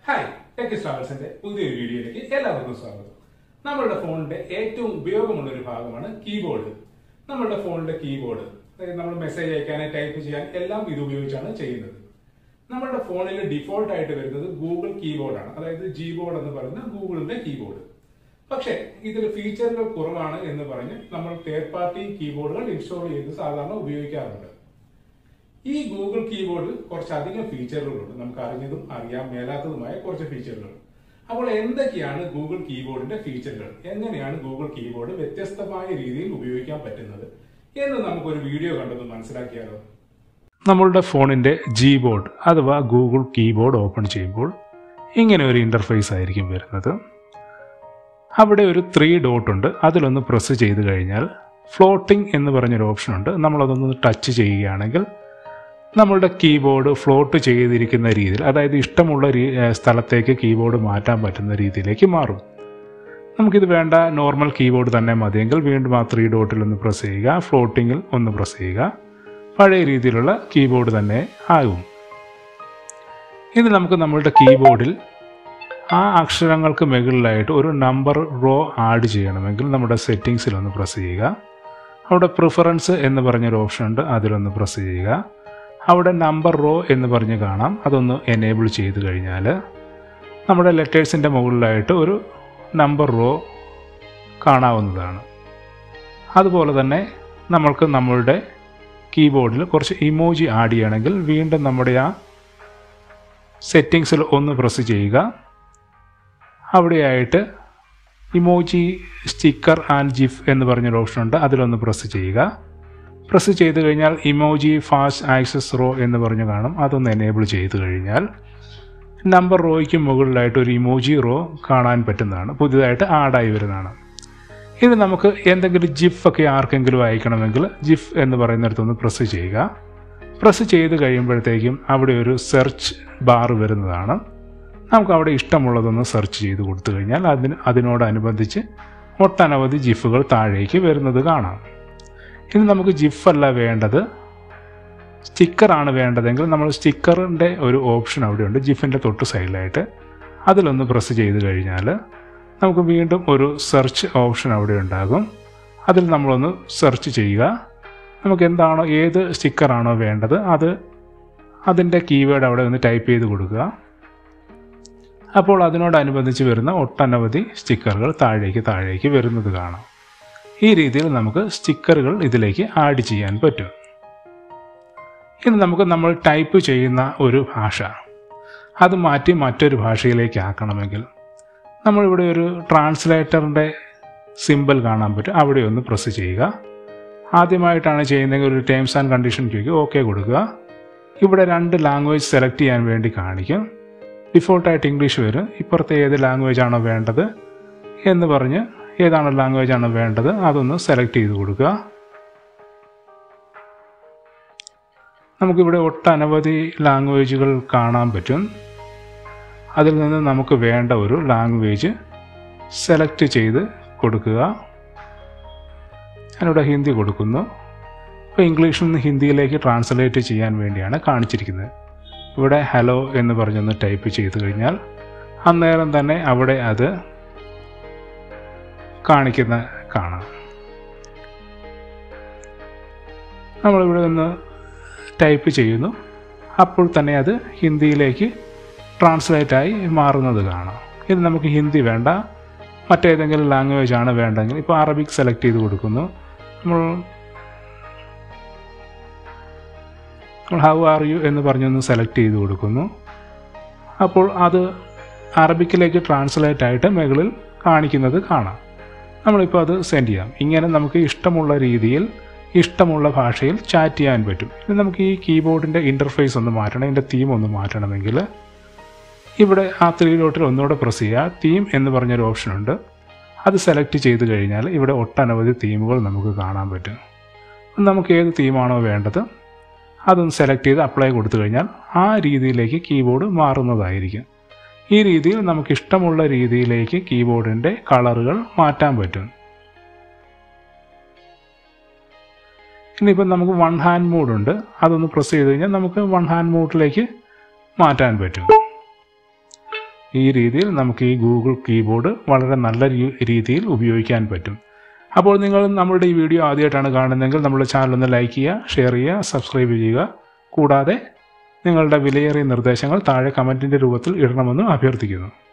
hi tech ട്രാവൽസിന്റെ പുതിയൊരു വീഡിയോയിലേക്ക് എല്ലാവർക്കും സ്വാഗതം നമ്മളുടെ ഫോണിന്റെ ഏറ്റവും ഉപയോഗമുള്ള ഒരു ഭാഗമാണ് കീബോർഡ് നമ്മളുടെ ഫോണിന്റെ കീബോർഡ് അതായത് നമ്മൾ മെസ്സേജ് അയക്കാനും ടൈപ്പ് ചെയ്യാൻ എല്ലാം ഇത് ഉപയോഗിച്ചാണ് ചെയ്യുന്നത് നമ്മളുടെ ഫോണിൽ ഡിഫോൾട്ട് ആയിട്ട് വരുന്നത് ഗൂഗിൾ കീബോർഡാണ് അതായത് ജി ബോർഡ് എന്ന് പറയുന്ന ഗൂഗിളിന്റെ കീബോർഡ് പക്ഷേ ഇതിൽ ഫീച്ചറുകൾ കുറവാണ് എന്ന് പറഞ്ഞ് നമ്മൾ തേർഡ് പാർട്ടി കീബോർഡുകൾ ഇൻസ്റ്റാൾ ചെയ്ത് സാധാരണ ഉപയോഗിക്കാറുണ്ട് ഈ ഗൂഗിൾ കീബോർഡിൽ കുറച്ചധികം ഫീച്ചറുകളുണ്ട് നമുക്ക് അറിഞ്ഞതും അറിയാൻ മേലാത്തതുമായ കുറച്ച് ഫീച്ചറുകൾ അപ്പോൾ എന്തൊക്കെയാണ് ഗൂഗിൾ കീബോർഡിന്റെ ഫീച്ചറുകൾ എങ്ങനെയാണ് ഗൂഗിൾ കീബോർഡ് വ്യത്യസ്തമായ രീതിയിൽ ഉപയോഗിക്കാൻ പറ്റുന്നത് എന്ന് നമുക്കൊരു വീഡിയോ കണ്ടൊന്ന് മനസ്സിലാക്കിയാലോ നമ്മളുടെ ഫോണിൻ്റെ ജി ബോർഡ് അഥവാ ഗൂഗിൾ കീബോർഡ് ഓപ്പൺ ചെയ്യുമ്പോൾ ഇങ്ങനെ ഒരു ഇൻ്റർഫേസ് ആയിരിക്കും വരുന്നത് അവിടെ ഒരു ത്രീ ഡോട്ട് ഉണ്ട് അതിലൊന്ന് പ്രസ് ചെയ്ത് കഴിഞ്ഞാൽ ഫ്ലോട്ടിംഗ് എന്ന് പറഞ്ഞൊരു ഓപ്ഷൻ ഉണ്ട് നമ്മളതൊന്ന് ടച്ച് ചെയ്യുകയാണെങ്കിൽ നമ്മളുടെ കീബോർഡ് ഫ്ലോട്ട് ചെയ്തിരിക്കുന്ന രീതിയിൽ അതായത് ഇഷ്ടമുള്ള രീ- ഏഹ് സ്ഥലത്തേക്ക് കീബോർഡ് മാറ്റാൻ പറ്റുന്ന രീതിയിലേക്ക് മാറും നമുക്കിത് വേണ്ട നോർമൽ കീബോർഡ് തന്നെ മതിയെങ്കിൽ വീണ്ടും ആ ത്രീ ഡോട്ടിൽ ഒന്ന് പ്രസ് ചെയ്യുക ഫ്ലോട്ടിങ്ങിൽ ഒന്ന് പ്രസ് ചെയ്യുക പഴയ രീതിയിലുള്ള കീബോർഡ് തന്നെ ആകും ഇനി നമുക്ക് നമ്മളുടെ കീബോർഡിൽ ആ അക്ഷരങ്ങൾക്ക് മുകളിലായിട്ട് ഒരു നമ്പർ റോ ആഡ് ചെയ്യണമെങ്കിൽ നമ്മുടെ സെറ്റിങ്സിൽ ഒന്ന് പ്രസ് ചെയ്യുക അവിടെ പ്രിഫറൻസ് എന്ന് പറഞ്ഞൊരു ഓപ്ഷൻ ഉണ്ട് അതിലൊന്ന് പ്രസ് ചെയ്യുക അവിടെ നമ്പർ റോ എന്ന് പറഞ്ഞ് കാണാം അതൊന്ന് എനേബിൾ ചെയ്ത് കഴിഞ്ഞാൽ നമ്മുടെ ലെറ്റേഴ്സിൻ്റെ മുകളിലായിട്ട് ഒരു നമ്പർ റോ കാണാവുന്നതാണ് അതുപോലെ തന്നെ നമ്മൾക്ക് നമ്മളുടെ കീബോർഡിൽ കുറച്ച് ഇമോജി ആഡ് ചെയ്യണമെങ്കിൽ വീണ്ടും നമ്മുടെ ആ സെറ്റിങ്സിൽ ഒന്ന് പ്രസ് ചെയ്യുക അവിടെയായിട്ട് ഇമോജി സ്റ്റിക്കർ ആൻഡ് ജിഫ് എന്ന് പറഞ്ഞൊരു ഓപ്ഷൻ ഉണ്ട് അതിലൊന്ന് പ്രസ് ചെയ്യുക പ്രസ് ചെയ്ത് കഴിഞ്ഞാൽ ഇമോജി ഫാസ്റ്റ് ആക്സസ് റോ എന്ന് പറഞ്ഞു കാണും അതൊന്ന് എനേബിൾ ചെയ്ത് കഴിഞ്ഞാൽ നമ്പർ റോയ്ക്ക് മുകളിലായിട്ട് ഒരു ഇമോജി റോ കാണാൻ പറ്റുന്നതാണ് പുതിയതായിട്ട് ആഡായി വരുന്നതാണ് ഇനി നമുക്ക് എന്തെങ്കിലും ജിഫ് ഒക്കെ ആർക്കെങ്കിലും അയക്കണമെങ്കിൽ ജിഫ് എന്ന് പറയുന്നിടത്തൊന്ന് പ്രസ് ചെയ്യുക പ്രസ് ചെയ്ത് കഴിയുമ്പോഴത്തേക്കും അവിടെ ഒരു സെർച്ച് ബാർ വരുന്നതാണ് നമുക്ക് അവിടെ ഇഷ്ടമുള്ളതൊന്ന് സെർച്ച് ചെയ്ത് കൊടുത്തു കഴിഞ്ഞാൽ അതിന് അതിനോടനുബന്ധിച്ച് ഒട്ടനവധി ജിഫുകൾ താഴേക്ക് വരുന്നത് കാണാം ഇനി നമുക്ക് ജിഫ് അല്ല വേണ്ടത് സ്റ്റിക്കറാണ് വേണ്ടതെങ്കിൽ നമ്മൾ സ്റ്റിക്കറിൻ്റെ ഒരു ഓപ്ഷൻ അവിടെയുണ്ട് ജിഫിൻ്റെ തൊട്ട് സൈഡിലായിട്ട് അതിലൊന്ന് പ്രസ് ചെയ്ത് കഴിഞ്ഞാൽ നമുക്ക് വീണ്ടും ഒരു സെർച്ച് ഓപ്ഷൻ അവിടെ ഉണ്ടാകും അതിൽ നമ്മളൊന്ന് സെർച്ച് ചെയ്യുക നമുക്ക് എന്താണോ ഏത് സ്റ്റിക്കറാണോ വേണ്ടത് അത് അതിൻ്റെ കീവേഡ് അവിടെ ഒന്ന് ടൈപ്പ് ചെയ്ത് കൊടുക്കുക അപ്പോൾ അതിനോടനുബന്ധിച്ച് വരുന്ന ഒട്ടനവധി സ്റ്റിക്കറുകൾ താഴേക്ക് താഴേക്ക് വരുന്നത് കാണാം ഈ രീതിയിൽ നമുക്ക് സ്റ്റിക്കറുകൾ ഇതിലേക്ക് ആഡ് ചെയ്യാൻ പറ്റും ഇനി നമുക്ക് നമ്മൾ ടൈപ്പ് ചെയ്യുന്ന ഒരു ഭാഷ അത് മാറ്റി മറ്റൊരു ഭാഷയിലേക്ക് ആക്കണമെങ്കിൽ നമ്മളിവിടെ ഒരു ട്രാൻസ്ലേറ്ററിൻ്റെ സിമ്പിൾ കാണാൻ പറ്റും അവിടെ ഒന്ന് പ്രസ് ചെയ്യുക ആദ്യമായിട്ടാണ് ചെയ്യുന്നതെങ്കിൽ ഒരു ടേംസ് ആൻഡ് കണ്ടീഷൻ ചോദിക്കുക ഓക്കെ കൊടുക്കുക ഇവിടെ രണ്ട് ലാംഗ്വേജ് സെലക്ട് ചെയ്യാൻ വേണ്ടി കാണിക്കും ഡിഫോൾട്ടായിട്ട് ഇംഗ്ലീഷ് വരും ഇപ്പുറത്തെ ഏത് ലാംഗ്വേജ് ആണോ വേണ്ടത് എന്ന് പറഞ്ഞ് ഏതാണ് ലാംഗ്വേജ് ആണോ വേണ്ടത് അതൊന്ന് സെലക്ട് ചെയ്ത് കൊടുക്കുക നമുക്കിവിടെ ഒട്ടനവധി ലാംഗ്വേജുകൾ കാണാൻ പറ്റും അതിൽ നിന്ന് നമുക്ക് വേണ്ട ഒരു ലാംഗ്വേജ് സെലക്ട് ചെയ്ത് കൊടുക്കുക ഞാനിവിടെ ഹിന്ദി കൊടുക്കുന്നു ഇപ്പോൾ ഇംഗ്ലീഷിൽ നിന്ന് ഹിന്ദിയിലേക്ക് ട്രാൻസ്ലേറ്റ് ചെയ്യാൻ വേണ്ടിയാണ് കാണിച്ചിരിക്കുന്നത് ഇവിടെ ഹലോ എന്ന് പറഞ്ഞൊന്ന് ടൈപ്പ് ചെയ്ത് കഴിഞ്ഞാൽ അന്നേരം തന്നെ അവിടെ അത് കാണിക്കുന്ന കാണാം നമ്മളിവിടെ നിന്ന് ടൈപ്പ് ചെയ്യുന്നു അപ്പോൾ തന്നെ അത് ഹിന്ദിയിലേക്ക് ട്രാൻസ്ലേറ്റ് ആയി മാറുന്നത് കാണാം ഇത് നമുക്ക് ഹിന്ദി വേണ്ട മറ്റേതെങ്കിലും ലാംഗ്വേജ് ആണ് വേണ്ടെങ്കിൽ ഇപ്പോൾ അറബിക് സെലക്ട് ചെയ്ത് കൊടുക്കുന്നു നമ്മൾ നമ്മൾ ഹൗ ആർ യു എന്ന് പറഞ്ഞൊന്ന് സെലക്ട് ചെയ്ത് കൊടുക്കുന്നു അപ്പോൾ അത് അറബിക്കിലേക്ക് ട്രാൻസ്ലേറ്റ് ആയിട്ട് മുകളിൽ കാണിക്കുന്നത് കാണാം നമ്മളിപ്പോൾ അത് സെൻഡ് ചെയ്യാം ഇങ്ങനെ നമുക്ക് ഇഷ്ടമുള്ള രീതിയിൽ ഇഷ്ടമുള്ള ഭാഷയിൽ ചാറ്റ് ചെയ്യാൻ പറ്റും ഇനി നമുക്ക് ഈ കീബോർഡിൻ്റെ ഇൻ്റർഫേസ് ഒന്ന് മാറ്റണം ഇതിൻ്റെ തീം ഒന്ന് മാറ്റണമെങ്കിൽ ഇവിടെ ആ ത്രീ ഡോട്ടിൽ ഒന്നുകൂടെ പ്രസ് ചെയ്യുക തീം എന്ന് പറഞ്ഞൊരു ഓപ്ഷൻ ഉണ്ട് അത് സെലക്ട് ചെയ്ത് കഴിഞ്ഞാൽ ഇവിടെ ഒട്ടനവധി തീമുകൾ നമുക്ക് കാണാൻ പറ്റും നമുക്ക് ഏത് തീമാണോ വേണ്ടത് അതൊന്ന് സെലക്ട് ചെയ്ത് അപ്ലൈ കൊടുത്തു കഴിഞ്ഞാൽ ആ രീതിയിലേക്ക് കീബോർഡ് മാറുന്നതായിരിക്കും ഈ രീതിയിൽ നമുക്ക് ഇഷ്ടമുള്ള രീതിയിലേക്ക് കീബോർഡിൻ്റെ കളറുകൾ മാറ്റാൻ പറ്റും ഇനിയിപ്പം നമുക്ക് വൺ ഹാൻഡ് മോഡുണ്ട് അതൊന്ന് പ്രസ് ചെയ്ത് കഴിഞ്ഞാൽ നമുക്ക് വൺ ഹാൻഡ് മോഡിലേക്ക് മാറ്റാൻ പറ്റും ഈ രീതിയിൽ നമുക്ക് ഈ ഗൂഗിൾ കീബോർഡ് വളരെ നല്ല രീ- രീതിയിൽ ഉപയോഗിക്കാൻ പറ്റും അപ്പോൾ നിങ്ങൾ നമ്മളുടെ ഈ വീഡിയോ ആദ്യമായിട്ടാണ് കാണുന്നതെങ്കിൽ നമ്മുടെ ചാനൽ ഒന്ന് ലൈക്ക് ചെയ്യുക ഷെയർ ചെയ്യുക സബ്സ്ക്രൈബ് ചെയ്യുക കൂടാതെ നിങ്ങളുടെ വിലയേറിയ നിർദ്ദേശങ്ങൾ താഴെ കമൻറ്റിൻ്റെ രൂപത്തിൽ ഇടണമെന്നും അഭ്യർത്ഥിക്കുന്നു